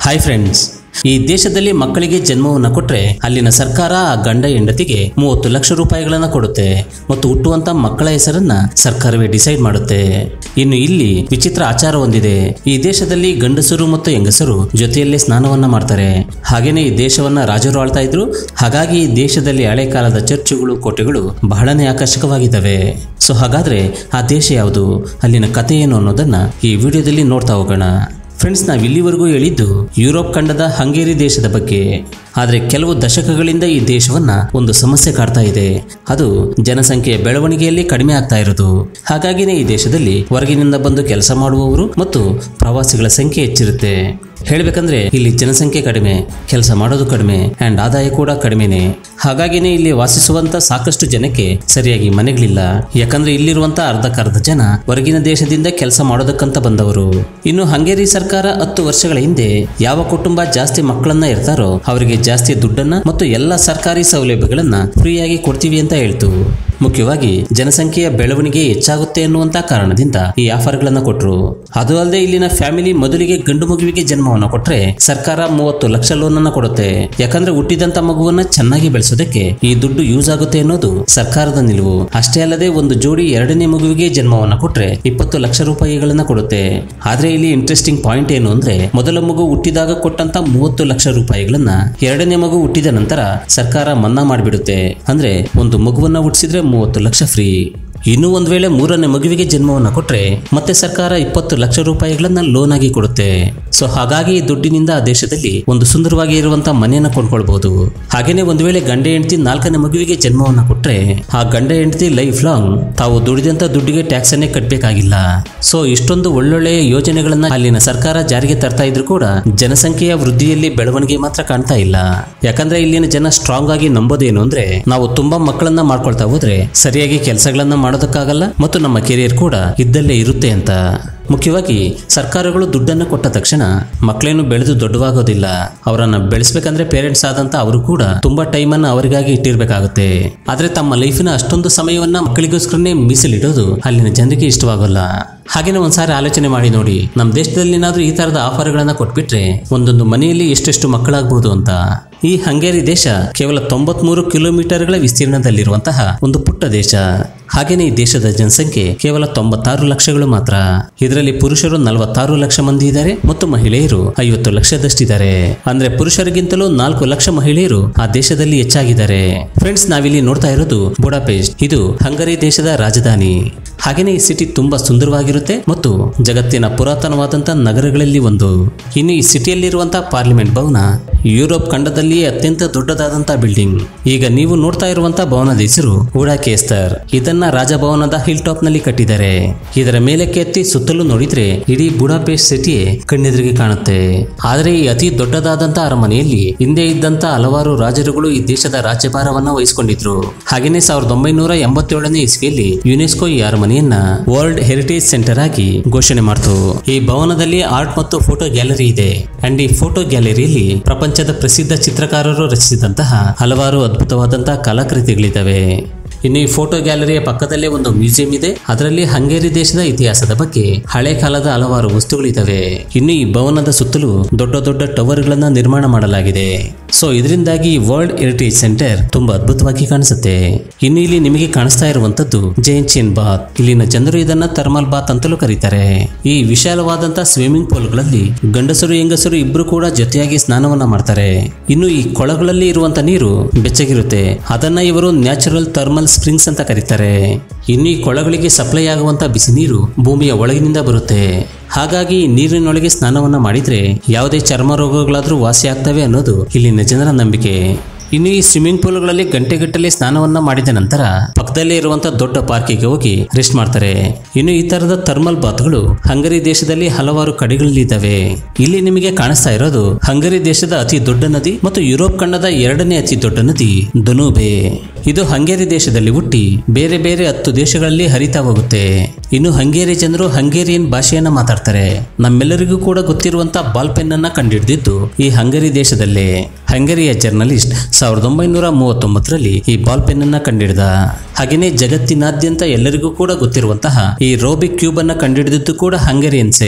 hi friends ಈ ದೇಶದಲ್ಲಿ ಮಕ್ಕಳಿಗೆ ಜನ್ಮವನ್ನು ಕೊಟ್ರೆ ಅಲ್ಲಿನ ಸರ್ಕಾರ ಆ ಗಂಡ ಹೆಂಡತಿಗೆ ಮೂವತ್ತು ಲಕ್ಷ ರೂಪಾಯಿಗಳನ್ನ ಕೊಡುತ್ತೆ ಮತ್ತು ಹುಟ್ಟುವಂತ ಮಕ್ಕಳ ಹೆಸರನ್ನ ಸರ್ಕಾರವೇ ಡಿಸೈಡ್ ಮಾಡುತ್ತೆ ಇನ್ನು ಇಲ್ಲಿ ವಿಚಿತ್ರ ಆಚಾರ ಹೊಂದಿದೆ ಈ ದೇಶದಲ್ಲಿ ಗಂಡಸರು ಮತ್ತು ಹೆಂಗಸರು ಜೊತೆಯಲ್ಲೇ ಸ್ನಾನವನ್ನ ಮಾಡ್ತಾರೆ ಹಾಗೇನೆ ಈ ದೇಶವನ್ನ ರಾಜರು ಆಳ್ತಾ ಇದ್ರು ಹಾಗಾಗಿ ಈ ದೇಶದಲ್ಲಿ ಹಳೆ ಕಾಲದ ಚರ್ಚುಗಳು ಕೋಟೆಗಳು ಬಹಳನೇ ಆಕರ್ಷಕವಾಗಿದ್ದಾವೆ ಸೊ ಹಾಗಾದ್ರೆ ಆ ದೇಶ ಯಾವುದು ಅಲ್ಲಿನ ಕಥೆ ಏನು ಅನ್ನೋದನ್ನ ಈ ವಿಡಿಯೋದಲ್ಲಿ ನೋಡ್ತಾ ಹೋಗೋಣ ಫ್ರೆಂಡ್ಸ್ ನಾವು ಇಲ್ಲಿವರೆಗೂ ಹೇಳಿದ್ದು ಯುರೋಪ್ ಖಂಡದ ಹಂಗೇರಿ ದೇಶದ ಬಗ್ಗೆ ಆದರೆ ಕೆಲವು ದಶಕಗಳಿಂದ ಈ ದೇಶವನ್ನ ಒಂದು ಸಮಸ್ಯೆ ಕಾಡ್ತಾ ಇದೆ ಅದು ಜನಸಂಖ್ಯೆಯ ಬೆಳವಣಿಗೆಯಲ್ಲಿ ಕಡಿಮೆ ಆಗ್ತಾ ಇರೋದು ಹಾಗಾಗಿನೇ ಈ ದೇಶದಲ್ಲಿ ಹೊರಗಿನಿಂದ ಬಂದು ಕೆಲಸ ಮಾಡುವವರು ಮತ್ತು ಪ್ರವಾಸಿಗಳ ಸಂಖ್ಯೆ ಹೆಚ್ಚಿರುತ್ತೆ ಹೇಳ್ಬೇಕಂದ್ರೆ ಇಲ್ಲಿ ಜನಸಂಖ್ಯೆ ಕಡಿಮೆ ಕೆಲಸ ಮಾಡೋದು ಕಡಿಮೆ ಅಂಡ್ ಆದಾಯ ಕೂಡ ಕಡಿಮೆನೆ ಹಾಗಾಗಿನೇ ಇಲ್ಲಿ ವಾಸಿಸುವಂತ ಸಾಕಷ್ಟು ಜನಕ್ಕೆ ಸರಿಯಾಗಿ ಮನೆಗಳಿಲ್ಲ ಯಾಕಂದ್ರೆ ಇಲ್ಲಿರುವಂತ ಅರ್ಧಕ್ಕರ್ಧ ಜನ ಹೊರಗಿನ ದೇಶದಿಂದ ಕೆಲಸ ಮಾಡೋದಕ್ಕಂತ ಬಂದವರು ಇನ್ನು ಹಂಗೇರಿ ಸರ್ಕಾರ ಹತ್ತು ವರ್ಷಗಳ ಹಿಂದೆ ಯಾವ ಕುಟುಂಬ ಜಾಸ್ತಿ ಮಕ್ಕಳನ್ನ ಇರ್ತಾರೋ ಅವರಿಗೆ ಜಾಸ್ತಿ ದುಡ್ಡನ್ನ ಮತ್ತು ಎಲ್ಲ ಸರ್ಕಾರಿ ಸೌಲಭ್ಯಗಳನ್ನ ಫ್ರೀಯಾಗಿ ಕೊಡ್ತೀವಿ ಅಂತ ಹೇಳ್ತು ಮುಖ್ಯವಾಗಿ ಜನಸಂಖ್ಯೆಯ ಬೆಳವಣಿಗೆ ಹೆಚ್ಚಾಗುತ್ತೆ ಅನ್ನುವಂತ ಕಾರಣದಿಂದ ಈ ಆಫರ್ಗಳನ್ನ ಕೊಟ್ರು ಅದು ಅಲ್ಲದೆ ಇಲ್ಲಿನ ಫ್ಯಾಮಿಲಿ ಮೊದಲಿಗೆ ಗಂಡು ಮಗುವಿಗೆ ಜನ್ಮವನ್ನ ಕೊಟ್ರೆ ಸರ್ಕಾರ ಮೂವತ್ತು ಲಕ್ಷ ಲೋನ್ ಅನ್ನ ಕೊಡುತ್ತೆ ಯಾಕಂದ್ರೆ ಹುಟ್ಟಿದಂತ ಮಗುವನ್ನ ಚೆನ್ನಾಗಿ ಬೆಳೆಸೋದಕ್ಕೆ ಈ ದುಡ್ಡು ಯೂಸ್ ಆಗುತ್ತೆ ಅನ್ನೋದು ಸರ್ಕಾರದ ನಿಲುವು ಅಷ್ಟೇ ಅಲ್ಲದೆ ಒಂದು ಜೋಡಿ ಎರಡನೇ ಮಗುವಿಗೆ ಜನ್ಮವನ್ನ ಕೊಟ್ರೆ ಇಪ್ಪತ್ತು ಲಕ್ಷ ರೂಪಾಯಿಗಳನ್ನ ಕೊಡುತ್ತೆ ಆದ್ರೆ ಇಲ್ಲಿ ಇಂಟ್ರೆಸ್ಟಿಂಗ್ ಪಾಯಿಂಟ್ ಏನು ಅಂದ್ರೆ ಮೊದಲ ಮಗು ಹುಟ್ಟಿದಾಗ ಕೊಟ್ಟಂತ ಮೂವತ್ತು ಲಕ್ಷ ರೂಪಾಯಿಗಳನ್ನ ಎರಡನೇ ಮಗು ಹುಟ್ಟಿದ ನಂತರ ಸರ್ಕಾರ ಮನ್ನಾ ಮಾಡಿಬಿಡುತ್ತೆ ಅಂದ್ರೆ ಒಂದು ಮಗುವನ್ನ ಹುಟ್ಟಿಸಿದ್ರೆ ಮೂವತ್ತು ಲಕ್ಷ ಫ್ರೀ ಇನ್ನು ಒಂದ್ ವೇಳೆ ಮೂರನೇ ಮಗುವಿಗೆ ಜನ್ಮವನ್ನ ಕೊಟ್ರೆ ಮತ್ತೆ ಸರ್ಕಾರ ಇಪ್ಪತ್ತು ಲಕ್ಷ ರೂಪಾಯಿಗಳನ್ನ ಲೋನ್ ಆಗಿ ಕೊಡುತ್ತೆ ಸೊ ಹಾಗಾಗಿ ಈ ದುಡ್ಡಿನಿಂದ ಆ ದೇಶದಲ್ಲಿ ಒಂದು ಸುಂದರವಾಗಿ ಇರುವಂತ ಮನೆಯನ್ನ ಕೊಂಡ್ಕೊಳ್ಬಹುದು ಹಾಗೇನೆ ಒಂದ್ ವೇಳೆ ಗಂಡ ಹೆಂಡತಿ ನಾಲ್ಕನೇ ಮಗುವಿಗೆ ಜನ್ಮವನ್ನ ಕೊಟ್ರೆ ಆ ಗಂಡ ಹೆಂಡತಿ ಲೈಫ್ ಲಾಂಗ್ ತಾವು ದುಡಿದಂತ ದುಡ್ಡಿಗೆ ಟ್ಯಾಕ್ಸ್ ಅನ್ನೇ ಕಟ್ಟಬೇಕಾಗಿಲ್ಲ ಸೊ ಇಷ್ಟೊಂದು ಒಳ್ಳೊಳ್ಳೆಯ ಯೋಜನೆಗಳನ್ನ ಅಲ್ಲಿನ ಸರ್ಕಾರ ಜಾರಿಗೆ ತರ್ತಾ ಇದ್ರು ಕೂಡ ಜನಸಂಖ್ಯೆಯ ವೃದ್ಧಿಯಲ್ಲಿ ಬೆಳವಣಿಗೆ ಮಾತ್ರ ಕಾಣ್ತಾ ಇಲ್ಲ ಯಾಕಂದ್ರೆ ಇಲ್ಲಿನ ಜನ ಸ್ಟ್ರಾಂಗ್ ಆಗಿ ನಂಬೋದೇನು ಅಂದ್ರೆ ನಾವು ತುಂಬಾ ಮಕ್ಕಳನ್ನ ಮಾಡ್ಕೊಳ್ತಾ ಹೋದ್ರೆ ಸರಿಯಾಗಿ ಕೆಲಸಗಳನ್ನ ಮಾಡೋದಕ್ಕಾಗಲ್ಲ ಮತ್ತು ನಮ್ಮ ಕೆರಿಯರ್ ಕೂಡ ಇದ್ದಲ್ಲೇ ಇರುತ್ತೆ ಅಂತ ಮುಖ್ಯವಾಗಿ ಸರ್ಕಾರಗಳು ದುಡ್ಡನ್ನು ಕೊಟ್ಟ ತಕ್ಷಣ ಮಕ್ಕಳೇನು ಬೆಳೆದು ದೊಡ್ಡವಾಗೋದಿಲ್ಲ ಅವರನ್ನ ಬೆಳೆಸ್ಬೇಕಂದ್ರೆ ಪೇರೆಂಟ್ಸ್ ಆದಂತ ಅವರು ಕೂಡ ತುಂಬಾ ಟೈಮನ್ನ ಅವರಿಗಾಗಿ ಇಟ್ಟಿರ್ಬೇಕಾಗುತ್ತೆ ಆದ್ರೆ ತಮ್ಮ ಲೈಫಿನ ಅಷ್ಟೊಂದು ಸಮಯವನ್ನ ಮಕ್ಕಳಿಗೋಸ್ಕರನೇ ಮೀಸಲಿಡೋದು ಅಲ್ಲಿನ ಜನರಿಗೆ ಇಷ್ಟವಾಗಲ್ಲ ಹಾಗೇನೆ ಒಂದ್ಸಾರಿ ಆಲೋಚನೆ ಮಾಡಿ ನೋಡಿ ನಮ್ಮ ದೇಶದಲ್ಲಿ ಏನಾದ್ರೂ ಈ ತರದ ಆಫರ್ಗಳನ್ನ ಕೊಟ್ಬಿಟ್ರೆ ಒಂದೊಂದು ಮನೆಯಲ್ಲಿ ಎಷ್ಟೆಷ್ಟು ಮಕ್ಕಳಾಗ್ಬೋದು ಅಂತ ಈ ಹಂಗೇರಿ ದೇಶ ಕೇವಲ ತೊಂಬತ್ಮೂರು ಕಿಲೋಮೀಟರ್ಗಳ ವಿಸ್ತೀರ್ಣದಲ್ಲಿರುವಂತಹ ಒಂದು ಪುಟ್ಟ ದೇಶ ಹಾಗೇನೆ ಈ ದೇಶದ ಜನಸಂಖ್ಯೆ ಕೇವಲ ತೊಂಬತ್ತಾರು ಲಕ್ಷಗಳು ಮಾತ್ರ ಇದರಲ್ಲಿ ಪುರುಷರು ನಲವತ್ತಾರು ಲಕ್ಷ ಮಂದಿ ಇದ್ದಾರೆ ಮತ್ತು ಮಹಿಳೆಯರು ಐವತ್ತು ಲಕ್ಷದಷ್ಟಿದ್ದಾರೆ ಅಂದ್ರೆ ಪುರುಷರಿಗಿಂತಲೂ ನಾಲ್ಕು ಲಕ್ಷ ಮಹಿಳೆಯರು ಆ ದೇಶದಲ್ಲಿ ಹೆಚ್ಚಾಗಿದ್ದಾರೆ ಫ್ರೆಂಡ್ಸ್ ನಾವಿಲ್ಲಿ ನೋಡ್ತಾ ಇರೋದು ಬುಡಾಪೆಸ್ಟ್ ಇದು ಹಂಗರಿ ದೇಶದ ರಾಜಧಾನಿ ಹಾಗೇನೆ ಈ ಸಿಟಿ ತುಂಬಾ ಸುಂದರವಾಗಿರುತ್ತೆ ಮತ್ತು ಜಗತ್ತಿನ ಪುರಾತನವಾದಂತ ನಗರಗಳಲ್ಲಿ ಒಂದು ಇನ್ನು ಈ ಸಿಟಿಯಲ್ಲಿರುವಂತಹ ಪಾರ್ಲಿಮೆಂಟ್ ಭವನ ಯುರೋಪ್ ಖಂಡದಲ್ಲಿಯೇ ಅತ್ಯಂತ ದೊಡ್ಡದಾದಂತಹ ಬಿಲ್ಡಿಂಗ್ ಈಗ ನೀವು ನೋಡ್ತಾ ಇರುವಂತಹ ಭವನದ ಹೆಸರು ಉಡಾಕೇಸ್ತರ್ ಇದನ್ನ ರಾಜಭವನದ ಹಿಲ್ ಟಾಪ್ ನಲ್ಲಿ ಕಟ್ಟಿದ್ದಾರೆ ಇದರ ಮೇಲಕ್ಕೆ ಎತ್ತಿ ಸುತ್ತಲೂ ನೋಡಿದ್ರೆ ಇಡೀ ಬುಡಾಪೇಸ್ಟ್ ಸಿಟಿಯೇ ಕಣ್ಣೆದುರಿಗೆ ಕಾಣುತ್ತೆ ಆದ್ರೆ ಈ ಅತಿ ದೊಡ್ಡದಾದಂತಹ ಅರಮನೆಯಲ್ಲಿ ಹಿಂದೆ ಇದ್ದಂತ ಹಲವಾರು ರಾಜರುಗಳು ಈ ದೇಶದ ರಾಜ್ಯಭಾರವನ್ನ ವಹಿಸಿಕೊಂಡಿದ್ರು ಹಾಗೇನೆ ಸಾವಿರದ ಒಂಬೈನೂರ ಎಂಬತ್ತೇಳನೇ ಇಸ್ವಿಯಲ್ಲಿ ಯುನೆಸ್ಕೋ ಈ ಅರಮನೆಯನ್ನ ವರ್ಲ್ಡ್ ಹೆರಿಟೇಜ್ ಸೆಂಟರ್ ಆಗಿ ಘೋಷಣೆ ಮಾಡಿತು ಈ ಭವನದಲ್ಲಿ ಆರ್ಟ್ ಮತ್ತು ಫೋಟೋ ಗ್ಯಾಲರಿ ಇದೆ ಅಂಡ್ ಈ ಫೋಟೋ ಗ್ಯಾಲರಿಯಲ್ಲಿ ಪ್ರಪಂಚದ ಪ್ರಸಿದ್ಧ ಚಿತ್ರಕಾರರು ರಚಿಸಿದಂತಹ ಹಲವಾರು ಅದ್ಭುತವಾದಂತಹ ಕಲಾಕೃತಿಗಳಿದ್ದಾವೆ ಇನ್ನು ಈ ಫೋಟೋ ಗ್ಯಾಲರಿಯ ಪಕ್ಕದಲ್ಲೇ ಒಂದು ಮ್ಯೂಸಿಯಂ ಇದೆ ಅದರಲ್ಲಿ ಹಂಗೇರಿ ದೇಶದ ಇತಿಹಾಸದ ಬಗ್ಗೆ ಹಳೆ ಕಾಲದ ಹಲವಾರು ವಸ್ತುಗಳಿದ್ದಾವೆ ಇನ್ನು ಈ ಭವನದ ಸುತ್ತಲೂ ದೊಡ್ಡ ದೊಡ್ಡ ಟವರ್ಗಳನ್ನ ನಿರ್ಮಾಣ ಮಾಡಲಾಗಿದೆ ಸೊ ಇದರಿಂದಾಗಿ ವರ್ಲ್ಡ್ ಹೆರಿಟೇಜ್ ಸೆಂಟರ್ ತುಂಬಾ ಅದ್ಭುತವಾಗಿ ಕಾಣಿಸುತ್ತೆ ಇನ್ನು ಇಲ್ಲಿ ನಿಮಗೆ ಕಾಣಿಸ್ತಾ ಇರುವಂತದ್ದು ಜೈನ್ ಚಿನ್ ಬಾತ್ ಇಲ್ಲಿನ ಜನರು ಇದನ್ನ ಥರ್ಮಲ್ ಬಾತ್ ಅಂತಲೂ ಕರೀತಾರೆ ಈ ವಿಶಾಲವಾದಂತಹ ಸ್ವಿಮ್ಮಿಂಗ್ ಪೂಲ್ಗಳಲ್ಲಿ ಗಂಡಸರು ಹೆಂಗಸರು ಇಬ್ರು ಕೂಡ ಜೊತೆಯಾಗಿ ಸ್ನಾನವನ್ನ ಮಾಡ್ತಾರೆ ಇನ್ನು ಈ ಕೊಳಗಳಲ್ಲಿ ಇರುವಂತ ನೀರು ಬೆಚ್ಚಗಿರುತ್ತೆ ಅದನ್ನ ಇವರು ನ್ಯಾಚುರಲ್ ಥರ್ಮಲ್ ಸ್ಪ್ರಿಂಗ್ಸ್ ಅಂತ ಕರೀತಾರೆ ಇನ್ನು ಈ ಕೊಳಗಳಿಗೆ ಸಪ್ಲೈ ಆಗುವಂತ ಬಿಸಿ ನೀರು ಭೂಮಿಯ ಒಳಗಿನಿಂದ ಬರುತ್ತೆ ಹಾಗಾಗಿ ಈ ನೀರಿನೊಳಗೆ ಸ್ನಾನವನ್ನ ಮಾಡಿದ್ರೆ ಯಾವುದೇ ಚರ್ಮ ರೋಗಗಳಾದ್ರೂ ವಾಸಿ ಆಗ್ತವೆ ಅನ್ನೋದು ಇಲ್ಲಿನ ಜನರ ನಂಬಿಕೆ ಇನ್ನು ಈ ಸ್ವಿಮ್ಮಿಂಗ್ ಪೂಲ್ಗಳಲ್ಲಿ ಗಂಟೆಗಟ್ಟಲೆ ಸ್ನಾನವನ್ನ ಮಾಡಿದ ನಂತರ ಪಕ್ಕದಲ್ಲೇ ಇರುವಂತಹ ದೊಡ್ಡ ಪಾರ್ಕಿಗೆ ಹೋಗಿ ರೆಸ್ಟ್ ಮಾಡ್ತಾರೆ ಇನ್ನು ಈ ತರದ ಥರ್ಮಲ್ ಬಾತ್ಗಳು ಹಂಗರಿ ದೇಶದಲ್ಲಿ ಹಲವಾರು ಕಡೆಗಳಲ್ಲಿ ಇದ್ದಾವೆ ಇಲ್ಲಿ ನಿಮಗೆ ಕಾಣಿಸ್ತಾ ಇರೋದು ಹಂಗರಿ ದೇಶದ ಅತಿ ದೊಡ್ಡ ನದಿ ಮತ್ತು ಯುರೋಪ್ ಖಂಡದ ಎರಡನೇ ಅತಿ ದೊಡ್ಡ ನದಿ ದುನೂಬೆ ಇದು ಹಂಗೇರಿ ದೇಶದಲ್ಲಿ ಹುಟ್ಟಿ ಬೇರೆ ಬೇರೆ ಹತ್ತು ದೇಶಗಳಲ್ಲಿ ಹರಿತಾ ಹೋಗುತ್ತೆ ಇನ್ನು ಹಂಗೇರಿ ಜನರು ಹಂಗೇರಿಯನ್ ಭಾಷೆಯನ್ನ ಮಾತಾಡ್ತಾರೆ ನಮ್ಮೆಲ್ಲರಿಗೂ ಕೂಡ ಗೊತ್ತಿರುವಂತ ಬಾಲ್ ಪೆನ್ ಅನ್ನ ಕಂಡುಹಿಡಿದಿದ್ದು ಈ ಹಂಗರಿ ದೇಶದಲ್ಲೇ ಹಂಗರಿಯ ಜರ್ನಲಿಸ್ಟ್ ಸಾವಿರದ ಒಂಬೈನೂರ ಮೂವತ್ತೊಂಬತ್ತರಲ್ಲಿ ಈ ಬಾಲ್ ಪೆನ್ ಅನ್ನ ಕಂಡಿಡಿದ ಹಾಗೆಯೇ ಜಗತ್ತಿನಾದ್ಯಂತ ಎಲ್ಲರಿಗೂ ಕೂಡ ಗೊತ್ತಿರುವಂತಹ ಈ ರೋಬಿಕ್ ಕ್ಯೂಬ್ ಅನ್ನ ಕಂಡುಹಿಡಿದಿದ್ದು ಕೂಡ ಹಂಗೇರಿಯನ್ಸೇ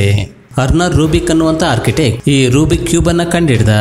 ಅರ್ನರ್ ರೂಬಿಕ್ ಅನ್ನುವಂಥ ಆರ್ಕಿಟೆಕ್ಟ್ ಈ ರೂಬಿಕ್ ಕ್ಯೂಬ್ ಅನ್ನ ಕಂಡಿಡ್ದ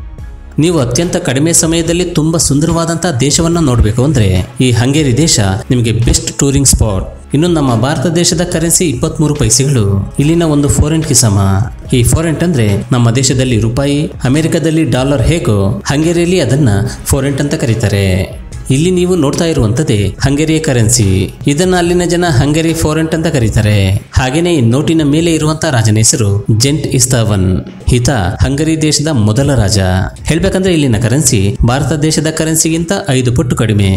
ನೀವು ಅತ್ಯಂತ ಕಡಿಮೆ ಸಮಯದಲ್ಲಿ ತುಂಬಾ ಸುಂದರವಾದಂಥ ದೇಶವನ್ನ ನೋಡಬೇಕು ಅಂದ್ರೆ ಈ ಹಂಗೇರಿ ದೇಶ ನಿಮಗೆ ಬೆಸ್ಟ್ ಟೂರಿಂಗ್ ಸ್ಪಾಟ್ ಇನ್ನು ನಮ್ಮ ಭಾರತ ದೇಶದ ಕರೆನ್ಸಿ ಇಪ್ಪತ್ಮೂರು ಪೈಸೆಗಳು ಇಲ್ಲಿನ ಒಂದು ಫೋರೆಂಟ್ಗೆ ಸಮ ಈ ಫೋರೆಂಟ್ ಅಂದ್ರೆ ನಮ್ಮ ದೇಶದಲ್ಲಿ ರೂಪಾಯಿ ಅಮೆರಿಕದಲ್ಲಿ ಡಾಲರ್ ಹೇಗೋ ಹಂಗೇರಿಯಲ್ಲಿ ಅದನ್ನ ಫೋರೆಂಟ್ ಅಂತ ಕರೀತಾರೆ ಇಲ್ಲಿ ನೀವು ನೋಡ್ತಾ ಇರುವಂತದ್ದೇ ಹಂಗೇರಿಯ ಕರೆನ್ಸಿ ಇದನ್ನ ಅಲ್ಲಿನ ಜನ ಹಂಗೇರಿ ಫೋರೆಂಟ್ ಅಂತ ಕರೀತಾರೆ ಹಾಗೇನೆ ಈ ನೋಟಿನ ಮೇಲೆ ಇರುವಂತ ರಾಜನ ಹೆಸರು ಜೆಂಟ್ ಇಸ್ತಾವನ್ ಈತ ಹಂಗರಿ ದೇಶದ ಮೊದಲ ರಾಜ ಹೇಳ್ಬೇಕಂದ್ರೆ ಇಲ್ಲಿನ ಕರೆನ್ಸಿ ಭಾರತ ದೇಶದ ಕರೆನ್ಸಿಗಿಂತ ಐದು ಪಟ್ಟು ಕಡಿಮೆ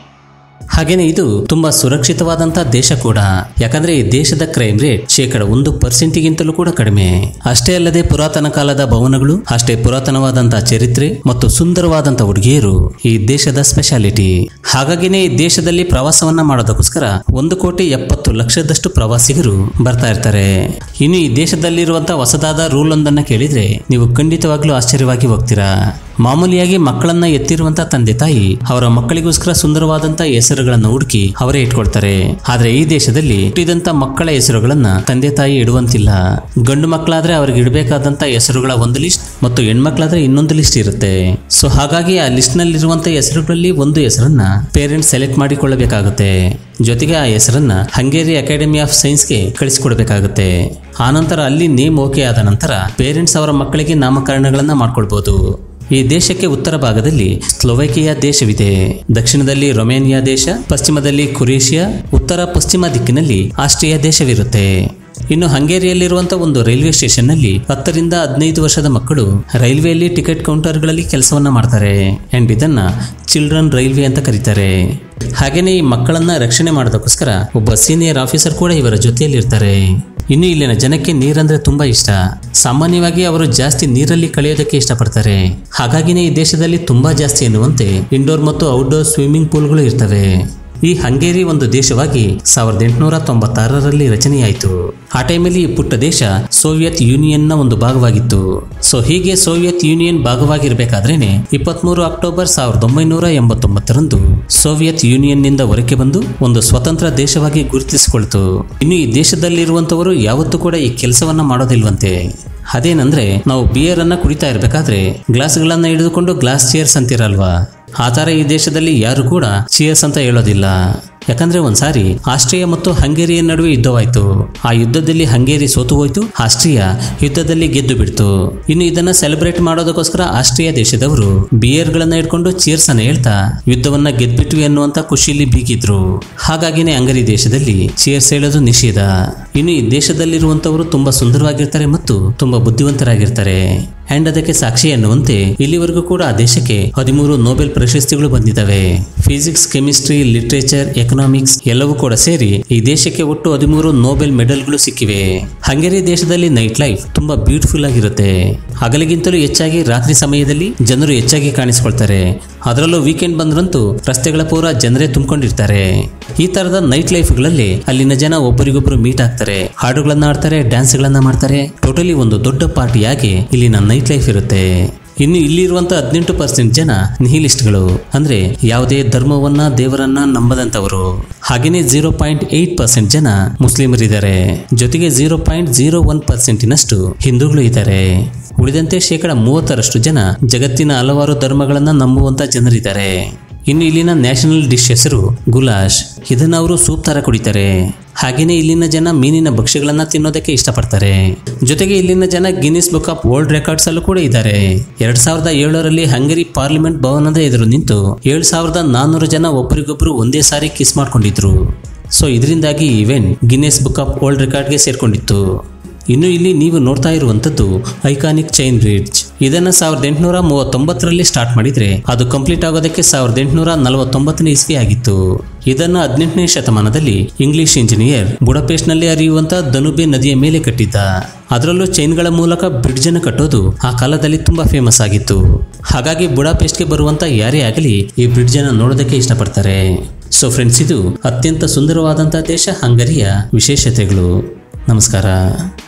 ಹಾಗೇನೆ ಇದು ತುಂಬಾ ಸುರಕ್ಷಿತವಾದಂತಹ ದೇಶ ಕೂಡ ಯಾಕಂದ್ರೆ ಈ ದೇಶದ ಕ್ರೈಮ್ ರೇಟ್ ಶೇಕಡ ಒಂದು ಪರ್ಸೆಂಟಿಗಿಂತಲೂ ಕೂಡ ಕಡಿಮೆ ಅಷ್ಟೇ ಅಲ್ಲದೆ ಪುರಾತನ ಕಾಲದ ಭವನಗಳು ಅಷ್ಟೇ ಪುರಾತನವಾದಂತಹ ಚರಿತ್ರೆ ಮತ್ತು ಸುಂದರವಾದಂತಹ ಹುಡುಗಿಯರು ಈ ದೇಶದ ಸ್ಪೆಷಾಲಿಟಿ ಹಾಗಾಗಿನೇ ಈ ದೇಶದಲ್ಲಿ ಪ್ರವಾಸವನ್ನ ಮಾಡೋದಕ್ಕೋಸ್ಕರ ಒಂದು ಕೋಟಿ ಎಪ್ಪತ್ತು ಲಕ್ಷದಷ್ಟು ಪ್ರವಾಸಿಗರು ಬರ್ತಾ ಇರ್ತಾರೆ ಇನ್ನು ಈ ದೇಶದಲ್ಲಿರುವಂತಹ ಹೊಸದಾದ ರೂಲ್ ಒಂದನ್ನ ಕೇಳಿದ್ರೆ ನೀವು ಖಂಡಿತವಾಗ್ಲೂ ಆಶ್ಚರ್ಯವಾಗಿ ಹೋಗ್ತೀರಾ ಮಾಮೂಲಿಯಾಗಿ ಮಕ್ಕಳನ್ನ ಎತ್ತಿರುವಂತ ತಂದೆ ತಾಯಿ ಅವರ ಮಕ್ಕಳಿಗೋಸ್ಕರ ಸುಂದರವಾದಂತ ಹೆಸರುಗಳನ್ನ ಹುಡುಕಿ ಅವರೇ ಇಟ್ಕೊಳ್ತಾರೆ ಆದ್ರೆ ಈ ದೇಶದಲ್ಲಿ ಹುಟ್ಟಿದಂತ ಮಕ್ಕಳ ಹೆಸರುಗಳನ್ನ ತಂದೆ ತಾಯಿ ಇಡುವಂತಿಲ್ಲ ಗಂಡು ಮಕ್ಕಳಾದ್ರೆ ಅವ್ರಿಗೆ ಇಡಬೇಕಾದಂತ ಹೆಸರುಗಳ ಒಂದು ಲಿಸ್ಟ್ ಮತ್ತು ಹೆಣ್ಮಕ್ಳಾದ್ರೆ ಇನ್ನೊಂದು ಲಿಸ್ಟ್ ಇರುತ್ತೆ ಸೊ ಹಾಗಾಗಿ ಆ ಲಿಸ್ಟ್ ನಲ್ಲಿರುವಂತ ಹೆಸರುಗಳಲ್ಲಿ ಒಂದು ಹೆಸರನ್ನ ಪೇರೆಂಟ್ಸ್ ಸೆಲೆಕ್ಟ್ ಮಾಡಿಕೊಳ್ಳಬೇಕಾಗುತ್ತೆ ಜೊತೆಗೆ ಆ ಹೆಸರನ್ನ ಹಂಗೇರಿ ಅಕಾಡೆಮಿ ಆಫ್ ಸೈನ್ಸ್ಗೆ ಕಳಿಸಿಕೊಡ್ಬೇಕಾಗುತ್ತೆ ಆನಂತರ ಅಲ್ಲಿ ನೇಮ್ ಓಕೆ ಆದ ನಂತರ ಪೇರೆಂಟ್ಸ್ ಅವರ ಮಕ್ಕಳಿಗೆ ನಾಮಕರಣಗಳನ್ನ ಮಾಡ್ಕೊಳ್ಬಹುದು ಈ ದೇಶಕ್ಕೆ ಉತ್ತರ ಭಾಗದಲ್ಲಿ ಸ್ಲೋವೈಕಿಯಾ ದೇಶವಿದೆ ದಕ್ಷಿಣದಲ್ಲಿ ರೊಮೇನಿಯಾ ದೇಶ ಪಶ್ಚಿಮದಲ್ಲಿ ಕುರೇಷಿಯಾ ಉತ್ತರ ಪಶ್ಚಿಮ ದಿಕ್ಕಿನಲ್ಲಿ ಆಸ್ಟ್ರಿಯಾ ದೇಶವಿರುತ್ತೆ ಇನ್ನು ಹಂಗೇರಿಯಲ್ಲಿರುವಂತಹ ಒಂದು ರೈಲ್ವೆ ಸ್ಟೇಷನ್ನಲ್ಲಿ ಹತ್ತರಿಂದ ಹದಿನೈದು ವರ್ಷದ ಮಕ್ಕಳು ರೈಲ್ವೆಯಲ್ಲಿ ಟಿಕೆಟ್ ಕೌಂಟರ್ಗಳಲ್ಲಿ ಕೆಲಸವನ್ನ ಮಾಡ್ತಾರೆ ಅಂಡ್ ಇದನ್ನ ಚಿಲ್ಡ್ರನ್ ರೈಲ್ವೆ ಅಂತ ಕರೀತಾರೆ ಹಾಗೇನೆ ಈ ಮಕ್ಕಳನ್ನ ರಕ್ಷಣೆ ಮಾಡೋದಕ್ಕೋಸ್ಕರ ಒಬ್ಬ ಸೀನಿಯರ್ ಆಫೀಸರ್ ಕೂಡ ಇವರ ಜೊತೆಯಲ್ಲಿ ಇರ್ತಾರೆ ಇನ್ನು ಇಲ್ಲಿನ ಜನಕ್ಕೆ ನೀರಂದ್ರೆ ತುಂಬಾ ಇಷ್ಟ ಸಾಮಾನ್ಯವಾಗಿ ಅವರು ಜಾಸ್ತಿ ನೀರಲ್ಲಿ ಕಳೆಯೋದಕ್ಕೆ ಇಷ್ಟಪಡ್ತಾರೆ ಹಾಗಾಗಿನೇ ಈ ದೇಶದಲ್ಲಿ ತುಂಬಾ ಜಾಸ್ತಿ ಎನ್ನುವಂತೆ ಇಂಡೋರ್ ಮತ್ತು ಔಟ್ಡೋರ್ ಸ್ವಿಮ್ಮಿಂಗ್ ಪೂಲ್ಗಳು ಇರ್ತವೆ ಈ ಹಂಗೇರಿ ಒಂದು ದೇಶವಾಗಿ ಸಾವಿರದ ಎಂಟುನೂರ ತೊಂಬತ್ತಾರರಲ್ಲಿ ರಚನೆಯಾಯಿತು ಆ ಟೈಮಲ್ಲಿ ಈ ಪುಟ್ಟ ದೇಶ ಸೋವಿಯತ್ ಯೂನಿಯನ್ನ ಒಂದು ಭಾಗವಾಗಿತ್ತು ಸೊ ಹೀಗೆ ಸೋವಿಯತ್ ಯೂನಿಯನ್ ಭಾಗವಾಗಿರ್ಬೇಕಾದ್ರೇನೆ ಇಪ್ಪತ್ಮೂರು ಅಕ್ಟೋಬರ್ ಸಾವಿರದ ಒಂಬೈನೂರ ಎಂಬತ್ತೊಂಬತ್ತರಂದು ಸೋವಿಯತ್ ಯೂನಿಯನ್ನಿಂದ ಹೊರಕ್ಕೆ ಬಂದು ಒಂದು ಸ್ವತಂತ್ರ ದೇಶವಾಗಿ ಗುರುತಿಸಿಕೊಳ್ತು ಇನ್ನು ಈ ದೇಶದಲ್ಲಿರುವಂತವರು ಯಾವತ್ತೂ ಕೂಡ ಈ ಕೆಲಸವನ್ನ ಮಾಡೋದಿಲ್ವಂತೆ ಅದೇನಂದ್ರೆ ನಾವು ಬಿಯರ್ ಅನ್ನ ಕುಡಿತಾ ಇರ್ಬೇಕಾದ್ರೆ ಗ್ಲಾಸ್ಗಳನ್ನ ಹಿಡಿದುಕೊಂಡು ಗ್ಲಾಸ್ ಚೇರ್ಸ್ ಅಂತಿರಲ್ವಾ ಆ ಥರ ಈ ದೇಶದಲ್ಲಿ ಯಾರು ಕೂಡ ಚಿಯರ್ಸ್ ಅಂತ ಹೇಳೋದಿಲ್ಲ ಯಾಕಂದ್ರೆ ಒಂದ್ಸಾರಿ ಆಸ್ಟ್ರಿಯಾ ಮತ್ತು ಹಂಗೇರಿಯ ನಡುವೆ ಯುದ್ಧವಾಯ್ತು ಆ ಯುದ್ಧದಲ್ಲಿ ಹಂಗೇರಿ ಸೋತು ಹೋಯ್ತು ಆಸ್ಟ್ರಿಯಾ ಯುದ್ಧದಲ್ಲಿ ಗೆದ್ದು ಬಿಡ್ತು ಇನ್ನು ಇದನ್ನ ಸೆಲೆಬ್ರೇಟ್ ಮಾಡೋದಕ್ಕೋಸ್ಕರ ಆಸ್ಟ್ರಿಯಾ ದೇಶದವರು ಬಿಯರ್ಗಳನ್ನ ಇಟ್ಕೊಂಡು ಚೀರ್ಸ್ ಅನ್ನ ಹೇಳ್ತಾ ಯುದ್ಧವನ್ನ ಗೆದ್ಬಿಟ್ವಿ ಅನ್ನುವಂತ ಖುಷಿಯಲ್ಲಿ ಬೀಗಿದ್ರು ಹಾಗಾಗಿನೇ ಹಂಗರಿ ದೇಶದಲ್ಲಿ ಚೀರ್ಸ್ ಹೇಳೋದು ನಿಷೇಧ ಇನ್ನು ಈ ದೇಶದಲ್ಲಿರುವಂತವರು ತುಂಬಾ ಸುಂದರವಾಗಿರ್ತಾರೆ ಮತ್ತು ತುಂಬಾ ಬುದ್ಧಿವಂತರಾಗಿರ್ತಾರೆ ಅಂಡ್ ಅದಕ್ಕೆ ಸಾಕ್ಷಿ ಎನ್ನುವಂತೆ ಇಲ್ಲಿವರೆಗೂ ಕೂಡ ಆ ದೇಶಕ್ಕೆ ಹದಿಮೂರು ನೊಬೆಲ್ ಪ್ರಶಸ್ತಿಗಳು ಬಂದಿದ್ದಾವೆ ಫಿಸಿಕ್ಸ್ ಕೆಮಿಸ್ಟ್ರಿ ಲಿಟರೇಚರ್ ಎಕನಾಮಿಕ್ಸ್ ಎಲ್ಲವೂ ಕೂಡ ಸೇರಿ ಈ ದೇಶಕ್ಕೆ ಒಟ್ಟು ಹದಿಮೂರು ನೊಬೆಲ್ ಮೆಡಲ್ಗಳು ಸಿಕ್ಕಿವೆ ಹಂಗೇರಿ ದೇಶದಲ್ಲಿ ನೈಟ್ ಲೈಫ್ ತುಂಬಾ ಬ್ಯೂಟಿಫುಲ್ ಆಗಿರುತ್ತೆ ಹಗಲಿಗಿಂತಲೂ ಹೆಚ್ಚಾಗಿ ರಾತ್ರಿ ಸಮಯದಲ್ಲಿ ಜನರು ಹೆಚ್ಚಾಗಿ ಕಾಣಿಸ್ಕೊಳ್ತಾರೆ ಅದರಲ್ಲೂ ವೀಕೆಂಡ್ ಬಂದ್ರಂತೂ ರಸ್ತೆಗಳ ಪೂರ ಜನರೇ ತುಂಬಿಕೊಂಡಿರ್ತಾರೆ ಈ ತರದ ನೈಟ್ ಲೈಫ್ಗಳಲ್ಲಿ ಅಲ್ಲಿನ ಜನ ಒಬ್ಬರಿಗೊಬ್ಬರು ಮೀಟ್ ಆಗ್ತಾರೆ ಹಾಡುಗಳನ್ನ ಆಡ್ತಾರೆ ಡ್ಯಾನ್ಸ್ಗಳನ್ನ ಮಾಡ್ತಾರೆ ಟೋಟಲಿ ಒಂದು ದೊಡ್ಡ ಪಾರ್ಟಿಯಾಗಿ ಇಲ್ಲಿನ ನೈಟ್ ಲೈಫ್ ಇರುತ್ತೆ ಇನ್ನು ಇಲ್ಲಿರುವಂತ ಹದಿನೆಂಟು ಪರ್ಸೆಂಟ್ ಜನ ನಿಹಿಲಿಸ್ಟ್ಗಳು ಅಂದ್ರೆ ಯಾವುದೇ ಧರ್ಮವನ್ನ ದೇವರನ್ನ ನಂಬದಂತವರು ಹಾಗೇನೆ ಜೀರೋ ಪಾಯಿಂಟ್ ಏಟ್ ಪರ್ಸೆಂಟ್ ಜನ ಮುಸ್ಲಿಮರಿದ್ದಾರೆ ಜೊತೆಗೆ ಜೀರೋ ಪಾಯಿಂಟ್ ಜೀರೋ ಒನ್ ಪರ್ಸೆಂಟಿನಷ್ಟು ಹಿಂದೂಗಳು ಇದ್ದಾರೆ ಉಳಿದಂತೆ ಶೇಕಡ ಮೂವತ್ತರಷ್ಟು ಜನ ಜಗತ್ತಿನ ಹಲವಾರು ಧರ್ಮಗಳನ್ನ ನಂಬುವಂತ ಜನರಿದ್ದಾರೆ ಇನ್ನು ಇಲ್ಲಿನ ನ್ಯಾಷನಲ್ ಡಿಶ್ ಹೆಸರು ಗುಲಾಶ್ ಇದನ್ನ ಅವರು ಸೂಪ್ ತರ ಕುಡಿತಾರೆ ಹಾಗೇನೆ ಇಲ್ಲಿನ ಜನ ಮೀನಿನ ಭಕ್ಷ್ಯಗಳನ್ನ ತಿನ್ನೋದಕ್ಕೆ ಇಷ್ಟಪಡ್ತಾರೆ ಜೊತೆಗೆ ಇಲ್ಲಿನ ಜನ Guinness book of world records ಅಲ್ಲೂ ಕೂಡ ಇದ್ದಾರೆ ಎರಡ್ ಸಾವಿರದ ಏಳರಲ್ಲಿ ಹಂಗರಿ ಪಾರ್ಲಿಮೆಂಟ್ ಭವನದ ಎದುರು ನಿಂತು ಏಳು ಸಾವಿರದ ನಾನ್ನೂರು ಜನ ಒಬ್ಬರಿಗೊಬ್ಬರು ಒಂದೇ ಸಾರಿ ಕಿಸ್ ಮಾಡ್ಕೊಂಡಿದ್ರು ಸೊ ಇದರಿಂದಾಗಿ ಈ event Guinness book of world ರೆಕಾರ್ಡ್ಗೆ ಸೇರ್ಕೊಂಡಿತ್ತು ಇನ್ನು ಇಲ್ಲಿ ನೀವು ನೋಡ್ತಾ ಇರುವಂತದ್ದು ಐಕಾನಿಕ್ ಚೈನ್ ಬ್ರಿಡ್ಜ್ ಇದನ್ನ ಸಾವಿರದ ಎಂಟುನೂರ ಮೂವತ್ತೊಂಬತ್ತರಲ್ಲಿ ಸ್ಟಾರ್ಟ್ ಮಾಡಿದ್ರೆ ಅದು ಕಂಪ್ಲೀಟ್ ಆಗೋದಕ್ಕೆ ಸಾವಿರದ ಎಂಟುನೂರ ನಲವತ್ತೊಂಬತ್ತನೇ ಇಸ್ವಿ ಆಗಿತ್ತು ಇದನ್ನ ಹದಿನೆಂಟನೇ ಶತಮಾನದಲ್ಲಿ ಇಂಗ್ಲಿಷ್ ಇಂಜಿನಿಯರ್ ಬುಡಪೇಸ್ಟ್ ನಲ್ಲಿ ಹರಿಯುವಂತ ದನುಬೆ ನದಿಯ ಮೇಲೆ ಕಟ್ಟಿದ್ದ ಅದರಲ್ಲೂ ಚೈನ್ಗಳ ಮೂಲಕ ಬ್ರಿಡ್ಜ್ ಅನ್ನು ಕಟ್ಟೋದು ಆ ಕಾಲದಲ್ಲಿ ತುಂಬಾ ಫೇಮಸ್ ಆಗಿತ್ತು ಹಾಗಾಗಿ ಬುಡಾಪೆಸ್ಟ್ಗೆ ಬರುವಂತ ಯಾರೇ ಆಗಲಿ ಈ ಬ್ರಿಡ್ಜ್ ಅನ್ನು ನೋಡೋದಕ್ಕೆ ಇಷ್ಟಪಡ್ತಾರೆ ಸೊ ಫ್ರೆಂಡ್ಸ್ ಇದು ಅತ್ಯಂತ ಸುಂದರವಾದಂತಹ ದೇಶ ಹಂಗರಿಯ ವಿಶೇಷತೆಗಳು ನಮಸ್ಕಾರ